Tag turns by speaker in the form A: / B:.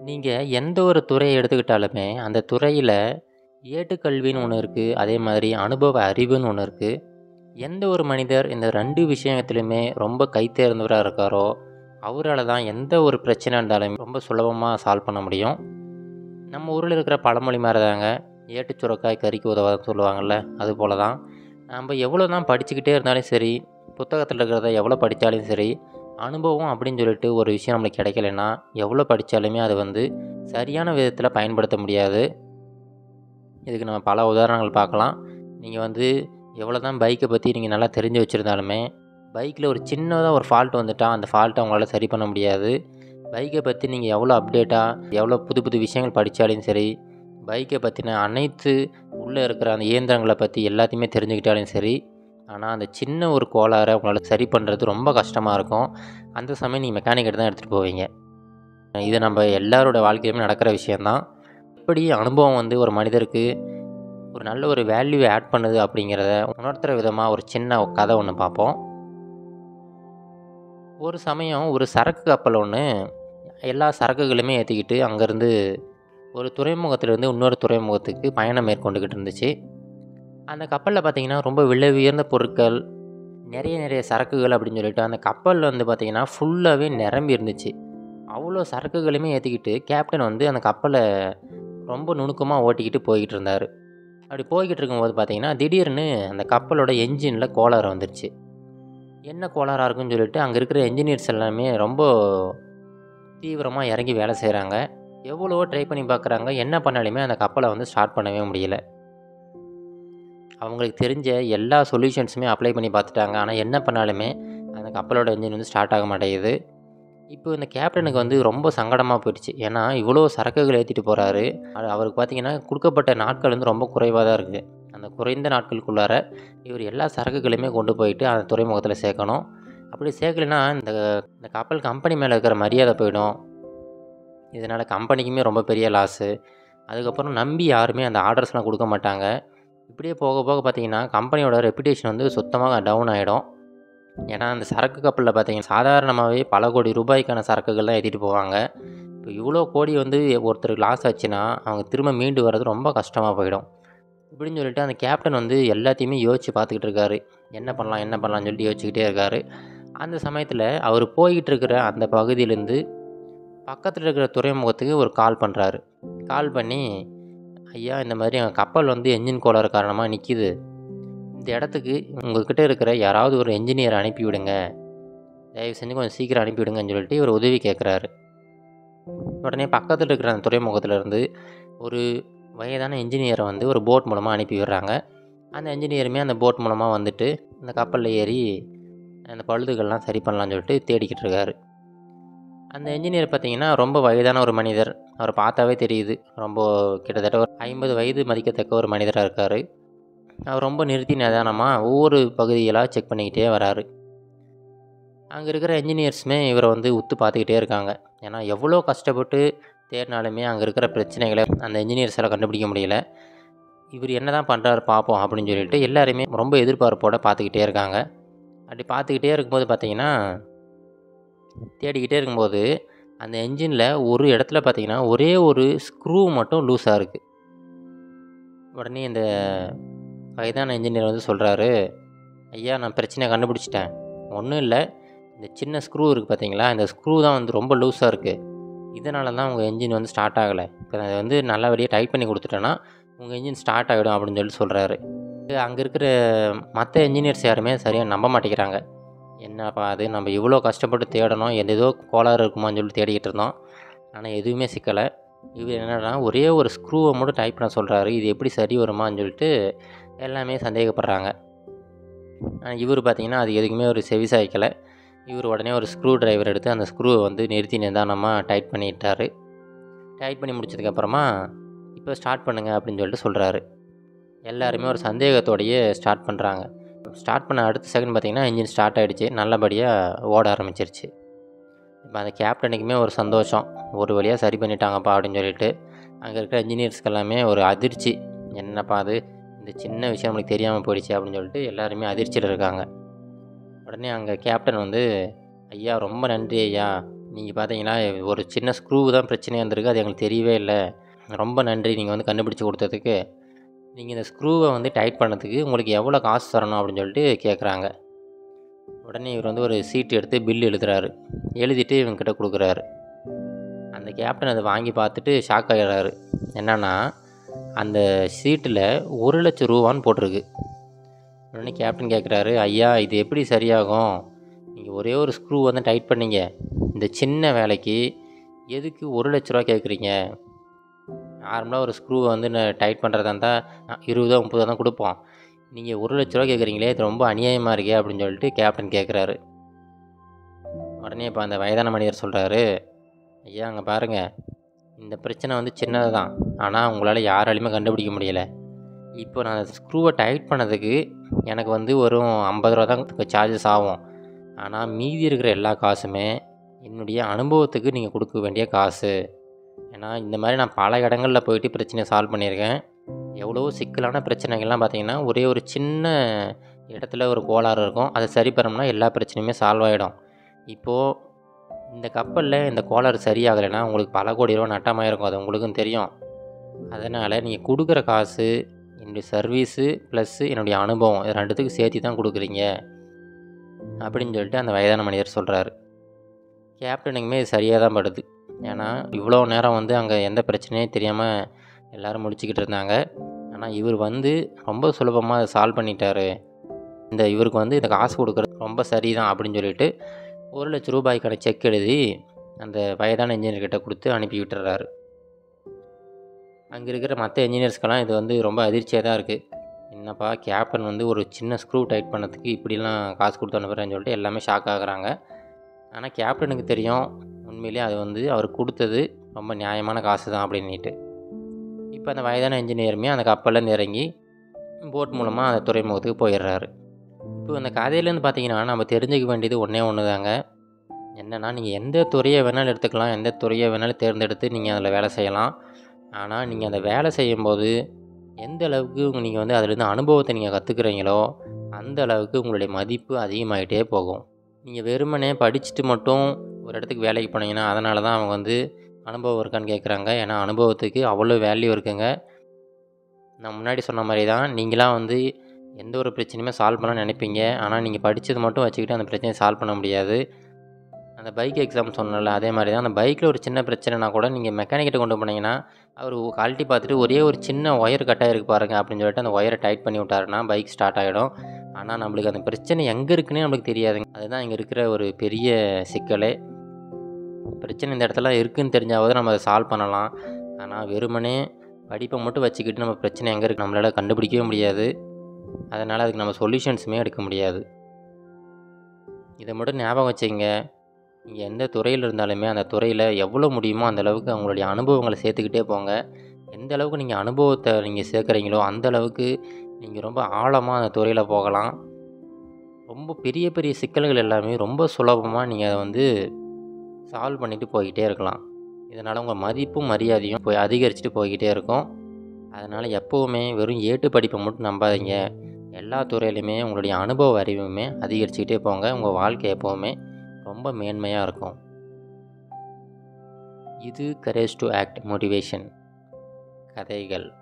A: நீங்கள் எந்த ஒரு துறையை எடுத்துக்கிட்டாலுமே அந்த துறையில் ஏட்டுக்கல்வின்னு ஒன்று இருக்குது அதே மாதிரி அனுபவ அறிவுன்னு ஒன்று இருக்குது எந்த ஒரு மனிதர் இந்த ரெண்டு விஷயத்துலையுமே ரொம்ப கைத்தேர்ந்தவராக இருக்காரோ அவரால் தான் எந்த ஒரு பிரச்சனை இருந்தாலும் ரொம்ப சுலபமாக சால்வ் பண்ண முடியும் நம்ம ஊரில் இருக்கிற பழமொழி மாதிரி தாங்க ஏட்டு சுரக்காய் கறிக்கு உதவாதுன்னு சொல்லுவாங்கள்ல அது போல தான் நம்ம எவ்வளோ தான் படிச்சுக்கிட்டே இருந்தாலும் சரி புத்தகத்தில் இருக்கிறத எவ்வளோ படித்தாலும் சரி அனுபவம் அப்படின்னு சொல்லிட்டு ஒரு விஷயம் நம்மளுக்கு கிடைக்கலன்னா எவ்வளோ படித்தாலுமே அது வந்து சரியான விதத்தில் பயன்படுத்த முடியாது இதுக்கு நம்ம பல உதாரணங்கள் பார்க்கலாம் நீங்கள் வந்து எவ்வளோ தான் பைக்கை பற்றி நீங்கள் நல்லா தெரிஞ்சு வச்சுருந்தாலுமே பைக்கில் ஒரு சின்னதாக ஒரு ஃபால்ட் வந்துட்டால் அந்த ஃபால்ட்டை உங்களால் சரி பண்ண முடியாது பைக்கை பற்றி நீங்கள் எவ்வளோ அப்டேட்டாக எவ்வளோ புது புது விஷயங்கள் படித்தாலும் சரி பைக்கை பற்றின அனைத்து உள்ளே இருக்கிற அந்த இயந்திரங்களை பற்றி எல்லாத்தையுமே தெரிஞ்சுக்கிட்டாலும் சரி ஆனால் அந்த சின்ன ஒரு கோளாறை உங்களால் சரி பண்ணுறது ரொம்ப கஷ்டமாக இருக்கும் அந்த சமயம் நீங்கள் மெக்கானிக்கிட்ட தான் எடுத்துகிட்டு போவீங்க இது நம்ம எல்லாரோட வாழ்க்கையிலுமே நடக்கிற விஷயந்தான் எப்படி அனுபவம் வந்து ஒரு மனிதருக்கு ஒரு நல்ல ஒரு வேல்யூ ஆட் பண்ணுது அப்படிங்கிறத உணர்த்துற விதமாக ஒரு சின்ன கதை ஒன்று பார்ப்போம் ஒரு சமயம் ஒரு சரக்கு கப்பல் ஒன்று எல்லா சரக்குகளுமே ஏற்றிக்கிட்டு அங்கேருந்து ஒரு துறைமுகத்திலேருந்து இன்னொரு துறைமுகத்துக்கு பயணம் மேற்கொண்டுக்கிட்டு இருந்துச்சு அந்த கப்பலில் பார்த்திங்கன்னா ரொம்ப விலை உயர்ந்த பொருட்கள் நிறைய நிறைய சரக்குகள் அப்படின்னு சொல்லிட்டு அந்த கப்பல் வந்து பார்த்திங்கன்னா ஃபுல்லாகவே நிரம்பி இருந்துச்சு அவ்வளோ சரக்குகளுமே ஏற்றிக்கிட்டு கேப்டன் வந்து அந்த கப்பலை ரொம்ப நுணுக்கமாக ஓட்டிக்கிட்டு போய்கிட்டு இருந்தார் அப்படி போய்கிட்டு இருக்கும்போது பார்த்திங்கன்னா திடீர்னு அந்த கப்பலோட என்ஜினில் கோளாறு வந்துருச்சு என்ன கோளாறாக இருக்குன்னு சொல்லிட்டு அங்கே இருக்கிற என்ஜினியர்ஸ் எல்லாமே ரொம்ப தீவிரமாக இறங்கி வேலை செய்கிறாங்க எவ்வளவோ ட்ரை பண்ணி பார்க்குறாங்க என்ன பண்ணாலுமே அந்த கப்பலை வந்து ஸ்டார்ட் பண்ணவே முடியல அவங்களுக்கு தெரிஞ்ச எல்லா சொல்யூஷன்ஸுமே அப்ளை பண்ணி பார்த்துட்டாங்க ஆனால் என்ன பண்ணாலுமே அந்த கப்பலோட என்ஜின் வந்து ஸ்டார்ட் ஆக மாட்டேங்குது இப்போ இந்த கேப்டனுக்கு வந்து ரொம்ப சங்கடமாக போயிடுச்சு ஏன்னா இவ்வளோ சரக்குகள் ஏற்றிட்டு போகிறாரு அவருக்கு பார்த்திங்கன்னா கொடுக்கப்பட்ட நாட்கள் வந்து ரொம்ப குறைவாக தான் இருக்குது அந்த குறைந்த நாட்களுக்குள்ளார இவர் எல்லா சரக்குகளையுமே கொண்டு போயிட்டு அந்த துறைமுகத்தில் சேர்க்கணும் அப்படி சேர்க்கலைன்னா இந்த இந்த கப்பல் கம்பெனி மேலே இருக்கிற மரியாதை போயிடும் இதனால் கம்பெனிக்குமே ரொம்ப பெரிய லாஸு அதுக்கப்புறம் நம்பி யாருமே அந்த ஆர்டர்ஸ்லாம் கொடுக்க மாட்டாங்க இப்படியே போக போக பார்த்திங்கன்னா கம்பெனியோட ரெப்புடேஷன் வந்து சுத்தமாக டவுன் ஆகிடும் ஏன்னா அந்த சரக்கு கப்பலில் பார்த்தீங்கன்னா சாதாரணமாகவே பல கோடி ரூபாய்க்கான சரக்குகள்லாம் ஏற்றிட்டு போவாங்க இப்போ இவ்வளோ கோடி வந்து ஒருத்தருக்கு லாஸ் ஆச்சுன்னா அவங்க திரும்ப மீண்டு வர்றது ரொம்ப கஷ்டமாக போயிடும் இப்படின்னு சொல்லிட்டு அந்த கேப்டன் வந்து எல்லாத்தையுமே யோசித்து பார்த்துக்கிட்டு இருக்காரு என்ன பண்ணலாம் என்ன பண்ணலாம்னு சொல்லிட்டு யோசிச்சுக்கிட்டே இருக்காரு அந்த சமயத்தில் அவர் போய்கிட்டு இருக்கிற அந்த பகுதியிலேருந்து பக்கத்தில் இருக்கிற துறைமுகத்துக்கு ஒரு கால் பண்ணுறாரு கால் பண்ணி ஐயா இந்த மாதிரி எங்கள் கப்பல் வந்து என்ஜின் கோளாறு காரணமாக நிற்கிது இந்த இடத்துக்கு உங்கள்கிட்ட இருக்கிற யாராவது ஒரு என்ஜினியர் அனுப்பி விடுங்க தயவு செஞ்சு கொஞ்சம் சீக்கிரம் அனுப்பி விடுங்கன்னு சொல்லிட்டு இவர் உதவி கேட்குறாரு உடனே பக்கத்தில் இருக்கிற அந்த துறைமுகத்திலேருந்து ஒரு வயதான என்ஜினியரை வந்து ஒரு போட் மூலமாக அனுப்பி விடுறாங்க அந்த என்ஜினியருமே அந்த போட் மூலமாக வந்துட்டு அந்த கப்பலில் ஏறி அந்த பழுதுகள்லாம் சரி பண்ணலான்னு சொல்லிட்டு தேடிக்கிட்டு இருக்காரு அந்த என்ஜினியர் பார்த்தீங்கன்னா ரொம்ப வயதான ஒரு மனிதர் அவரை பார்த்தாவே தெரியுது ரொம்ப கிட்டத்தட்ட ஒரு ஐம்பது வயது மதிக்கத்தக்க ஒரு மனிதராக இருக்கார் அவர் ரொம்ப நிறுத்தி நிதானமாக ஒவ்வொரு பகுதிகளாக செக் பண்ணிக்கிட்டே வராரு அங்கே இருக்கிற என்ஜினியர்ஸுமே இவரை வந்து உத்து பார்த்துக்கிட்டே இருக்காங்க ஏன்னா எவ்வளோ கஷ்டப்பட்டு தேடினாலுமே அங்கே இருக்கிற பிரச்சனைகளை அந்த என்ஜினியர்ஸால் கண்டுபிடிக்க முடியல இவர் என்ன தான் பண்ணுறாரு பார்ப்போம் அப்படின்னு சொல்லிட்டு எல்லாருமே ரொம்ப எதிர்பார்ப்போடு பார்த்துக்கிட்டே இருக்காங்க அப்படி பார்த்துக்கிட்டே இருக்கும்போது பார்த்தீங்கன்னா தேடிக்கிட்டே இருக்கும்போது அந்த என்ஜினில் ஒரு இடத்துல பார்த்தீங்கன்னா ஒரே ஒரு ஸ்க்ரூ மட்டும் லூஸாக இருக்குது உடனே இந்த வயதான இன்ஜினியர் வந்து சொல்கிறாரு ஐயா நான் பிரச்சனையை கண்டுபிடிச்சிட்டேன் ஒன்றும் இல்லை இந்த சின்ன ஸ்க்ரூ இருக்குது பார்த்தீங்களா இந்த ஸ்க்ரூ தான் வந்து ரொம்ப லூஸாக இருக்குது இதனால தான் உங்கள் என்ஜின் வந்து ஸ்டார்ட் ஆகலை இப்போ அதை வந்து நல்லபடியாக டைட் பண்ணி கொடுத்துட்டேன்னா உங்கள் என்ஜின் ஸ்டார்ட் ஆகிடும் அப்படின்னு சொல்லி சொல்கிறாரு அங்கே இருக்கிற மற்ற என்ஜினியர்ஸ் யாருமே சரியாக நம்ப மாட்டேங்கிறாங்க என்னப்பா அது நம்ம இவ்வளோ கஷ்டப்பட்டு தேடணும் எந்த ஏதோ கோளாறு இருக்குமான்னு சொல்லி தேடிக்கிட்டு இருந்தோம் ஆனால் எதுவுமே சிக்கலை இவர் என்னன்னா ஒரே ஒரு ஸ்க்ரூவை மட்டும் டைப் பண்ண சொல்கிறாரு இது எப்படி சரி வருமான்னு சொல்லிட்டு எல்லாமே சந்தேகப்படுறாங்க ஆனால் இவர் பார்த்தீங்கன்னா அது எதுக்குமே ஒரு செவிசாய்க்கலை இவர் உடனே ஒரு ஸ்க்ரூ டிரைவர் எடுத்து அந்த ஸ்க்ரூவை வந்து நிறுத்தி நிதானமாக டைட் பண்ணிட்டாரு டைட் பண்ணி முடிச்சதுக்கப்புறமா இப்போ ஸ்டார்ட் பண்ணுங்கள் அப்படின்னு சொல்லிட்டு சொல்கிறாரு எல்லாருமே ஒரு சந்தேகத்தோடையே ஸ்டார்ட் பண்ணுறாங்க ஸ்டார்ட் பண்ண அடுத்த செகண்ட் பார்த்திங்கன்னா இன்ஜின் ஸ்டார்ட் ஆகிடுச்சு நல்லபடியாக ஓட ஆரம்பிச்சிருச்சு இப்போ அந்த கேப்டனுக்குமே ஒரு சந்தோஷம் ஒரு வழியாக சரி பண்ணிட்டாங்கப்பா அப்படின்னு சொல்லிட்டு அங்கே இருக்கிற இன்ஜினியர்ஸ்க்கு எல்லாமே ஒரு அதிர்ச்சி என்னப்பா அது இந்த சின்ன விஷயம் நம்மளுக்கு தெரியாமல் போயிடுச்சு அப்படின்னு சொல்லிட்டு எல்லாருமே அதிர்ச்சியில் இருக்காங்க உடனே அங்கே கேப்டன் வந்து ஐயா ரொம்ப நன்றி ஐயா நீங்கள் பார்த்தீங்கன்னா ஒரு சின்ன ஸ்க்ரூ தான் பிரச்சனையாக இருந்திருக்கு அது எங்களுக்கு தெரியவே இல்லை ரொம்ப நன்றி நீங்கள் வந்து கண்டுபிடிச்சி கொடுத்ததுக்கு நீங்கள் இந்த ஸ்க்ரூவை வந்து டைட் பண்ணதுக்கு உங்களுக்கு எவ்வளோ காசு தரணும் அப்படின்னு சொல்லிட்டு கேட்குறாங்க உடனே இவர் வந்து ஒரு சீட் எடுத்து பில் எழுதுறாரு எழுதிட்டு இவங்ககிட்ட கொடுக்குறாரு அந்த கேப்டன் அதை வாங்கி பார்த்துட்டு ஷாக் ஆகிடுறாரு என்னன்னா அந்த சீட்டில் ஒரு லட்சம் ரூபான்னு போட்டிருக்கு உடனே கேப்டன் கேட்குறாரு ஐயா இது எப்படி சரியாகும் நீங்கள் ஒரே ஒரு ஸ்க்ரூ வந்து டைட் பண்ணீங்க இந்த சின்ன வேலைக்கு எதுக்கு ஒரு லட்ச ரூபா கேட்குறீங்க நார்மலாக ஒரு ஸ்க்ரூவை வந்து டைட் பண்ணுறதா இருந்தால் இருபதோ முப்பதோ தான் கொடுப்போம் நீங்கள் ஒரு லட்ச ரூபா கேட்குறீங்களே இது ரொம்ப அநியாயமாக இருக்கே அப்படின்னு சொல்லிட்டு கேப்டன் கேட்குறாரு உடனே இப்போ அந்த வயதான மனிதர் சொல்கிறாரு ஐயா அங்கே பாருங்கள் இந்த பிரச்சனை வந்து சின்னது தான் ஆனால் உங்களால் யாராலையுமே கண்டுபிடிக்க முடியலை இப்போ நான் ஸ்க்ரூவை டைட் பண்ணதுக்கு எனக்கு வந்து ஒரு ஐம்பது ரூபா தான் சார்ஜஸ் ஆகும் ஆனால் மீதி இருக்கிற எல்லா காசுமே என்னுடைய அனுபவத்துக்கு நீங்கள் கொடுக்க வேண்டிய காசு ஏன்னா இந்த மாதிரி நான் பல இடங்களில் போயிட்டு பிரச்சனையை சால்வ் பண்ணியிருக்கேன் எவ்வளோ சிக்கலான பிரச்சனைகள்லாம் பார்த்தீங்கன்னா ஒரே ஒரு சின்ன இடத்துல ஒரு கோளாறு இருக்கும் அதை சரி பண்ணோம்னா எல்லா பிரச்சனையுமே சால்வ் ஆகிடும் இப்போது இந்த கப்பலில் இந்த கோளாறு சரியாகலைன்னா உங்களுக்கு பல கோடி ரூபா நட்டமாக இருக்கும் அது உங்களுக்கும் தெரியும் அதனால் நீங்கள் கொடுக்குற காசு என்னுடைய சர்வீஸு ப்ளஸ்ஸு என்னுடைய அனுபவம் இது ரெண்டுத்துக்கும் சேர்த்து தான் கொடுக்குறீங்க அப்படின்னு சொல்லிட்டு அந்த வயதான மனிதர் சொல்கிறாரு கேப்டனுக்குமே இது சரியாக தான் படுது ஏன்னா இவ்வளோ நேரம் வந்து அங்கே எந்த பிரச்சனையும் தெரியாமல் எல்லோரும் முடிச்சுக்கிட்டு இருந்தாங்க ஆனால் இவர் வந்து ரொம்ப சுலபமாக அதை சால்வ் பண்ணிட்டாரு இந்த இவருக்கு வந்து இந்த காசு கொடுக்குறது ரொம்ப சரிதான் அப்படின்னு சொல்லிட்டு ஒரு லட்ச ரூபாய்க்கான செக் எழுதி அந்த வயதான இன்ஜினியர்கிட்ட கொடுத்து அனுப்பி விட்டுறாரு அங்கே இருக்கிற மற்ற இன்ஜினியர்ஸ்க்கெல்லாம் இது வந்து ரொம்ப அதிர்ச்சியாக தான் இருக்குது என்னப்பா கேப்டன் வந்து ஒரு சின்ன ஸ்க்ரூ டைட் பண்ணதுக்கு இப்படிலாம் காசு கொடுத்து அனுப்புகிறேன்னு சொல்லிட்டு எல்லாமே ஷாக் ஆகுறாங்க ஆனால் கேப்டனுக்கு தெரியும் உண்மையிலே அது வந்து அவர் கொடுத்தது ரொம்ப நியாயமான காசு தான் அப்படின்ட்டு இப்போ அந்த வயதான இன்ஜினியருமே அந்த கப்பல்லேருந்து இறங்கி போட் மூலமாக அந்த துறைமுகத்துக்கு போயிடுறாரு இப்போ அந்த கதையிலேருந்து பார்த்தீங்கன்னா நம்ம தெரிஞ்சுக்க வேண்டியது ஒன்றே ஒன்று தாங்க என்னென்னா நீங்கள் எந்த துறையை வேணாலும் எடுத்துக்கலாம் எந்த துறையை வேணாலும் தேர்ந்தெடுத்து நீங்கள் அதில் வேலை செய்யலாம் ஆனால் நீங்கள் அந்த வேலை செய்யும்போது எந்த அளவுக்கு நீங்கள் வந்து அதுலேருந்து அனுபவத்தை நீங்கள் கற்றுக்குறீங்களோ அந்த அளவுக்கு உங்களுடைய மதிப்பு அதிகமாகிட்டே போகும் நீங்கள் வெறுமனே படிச்சுட்டு மட்டும் ஒரு இடத்துக்கு வேலைக்கு போனீங்கன்னா அதனால தான் அவங்க வந்து அனுபவம் இருக்கான்னு கேட்குறாங்க ஏன்னா அனுபவத்துக்கு அவ்வளோ வேல்யூ இருக்குங்க நான் முன்னாடி சொன்ன மாதிரி தான் நீங்களாம் வந்து எந்த ஒரு பிரச்சனையுமே சால்வ் பண்ண நினைப்பீங்க ஆனால் நீங்கள் படித்தது மட்டும் வச்சுக்கிட்டு அந்த பிரச்சனையை சால்வ் பண்ண முடியாது அந்த பைக் எக்ஸாம் சொன்னல அதே மாதிரி தான் அந்த பைக்கில் ஒரு சின்ன பிரச்சனைனா கூட நீங்கள் மெக்கானிக்கிட்ட கொண்டு போனீங்கன்னா அவர் கழட்டி பார்த்துட்டு ஒரே ஒரு சின்ன ஒயர் கட்டாக இருக்கு பாருங்கள் அப்படின்னு சொல்லிட்டு அந்த ஒயரை டைட் பண்ணி விட்டாருன்னா பைக் ஸ்டார்ட் ஆகிடும் ஆனால் நம்மளுக்கு அந்த பிரச்சனை எங்கே இருக்குன்னே நம்மளுக்கு தெரியாதுங்க அதுதான் இங்கே இருக்கிற ஒரு பெரிய சிக்கலே பிரச்சனை இந்த இடத்துல இருக்குதுன்னு தெரிஞ்சாவது நம்ம அதை சால்வ் பண்ணலாம் ஆனால் வெறுமனே படிப்பை மட்டும் வச்சுக்கிட்டு நம்ம பிரச்சனை எங்கே இருக்குது நம்மளால் கண்டுபிடிக்கவே முடியாது அதனால் அதுக்கு நம்ம சொல்யூஷன்ஸுமே எடுக்க முடியாது இதை மட்டும் ஞாபகம் வச்சுங்க நீங்கள் எந்த துறையில் இருந்தாலுமே அந்த துறையில் எவ்வளோ முடியுமோ அந்த அளவுக்கு அவங்களுடைய அனுபவங்களை சேர்த்துக்கிட்டே போங்க எந்த அளவுக்கு நீங்கள் அனுபவத்தை நீங்கள் சேர்க்குறீங்களோ அந்த அளவுக்கு நீங்கள் ரொம்ப ஆழமாக அந்த துறையில் போகலாம் ரொம்ப பெரிய பெரிய சிக்கல்கள் எல்லாமே ரொம்ப சுலபமாக நீங்கள் அதை வந்து சால்வ் பண்ணிவிட்டு போய்கிட்டே இருக்கலாம் இதனால் உங்கள் மதிப்பும் மரியாதையும் போய் அதிகரிச்சுட்டு போய்கிட்டே இருக்கும் அதனால் எப்போவுமே வெறும் ஏட்டு படிப்பை மட்டும் நம்பாதீங்க எல்லா துறையிலையுமே உங்களுடைய அனுபவ அறிவுமே அதிகரிச்சுக்கிட்டே போங்க உங்கள் வாழ்க்கை எப்போவுமே ரொம்ப மேன்மையாக இருக்கும் இது கரேஜ் டு ஆக்ட் மோட்டிவேஷன் கதைகள்